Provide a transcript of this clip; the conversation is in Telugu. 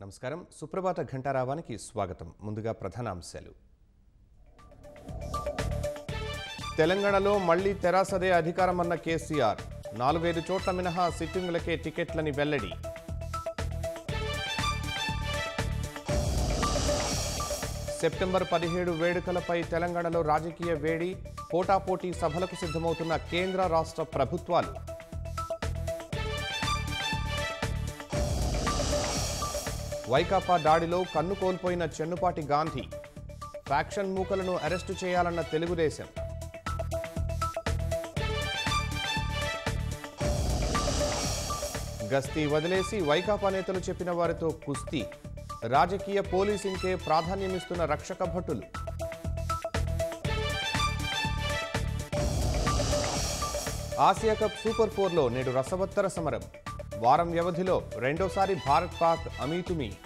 నమస్కారం సుప్రభాత ఘంటారావానికి స్వాగతం ముందుగా ప్రధాన అంశాలు తెలంగాణలో మళ్లీ తెరాసదే అధికారమన్న కేసీఆర్ నాలుగైదు చోట్ల మినహా సిట్టింగులకే టికెట్లని వెల్లడి సెప్టెంబర్ పదిహేడు వేడుకలపై తెలంగాణలో రాజకీయ వేడి పోటాపోటీ సభలకు సిద్ధమవుతున్న కేంద్ర రాష్ట్ర ప్రభుత్వాలు వైకాపా దాడిలో కన్ను కోల్పోయిన చెన్నుపాటి గాంధీ ఫ్యాక్షన్ మూకలను అరెస్టు చేయాలన్న తెలుగుదేశం గస్తీ వదిలేసి వైకాపా నేతలు చెప్పిన వారితో కుస్తీ రాజకీయ పోలీసింగ్కే ప్రాధాన్యమిస్తున్న రక్షక భటులు ఆసియా కప్ సూపర్ ఫోర్లో నేడు రసవత్తర సమరం వారం వ్యవధిలో రెండోసారి భారత్ పాక్ అమీతుమీ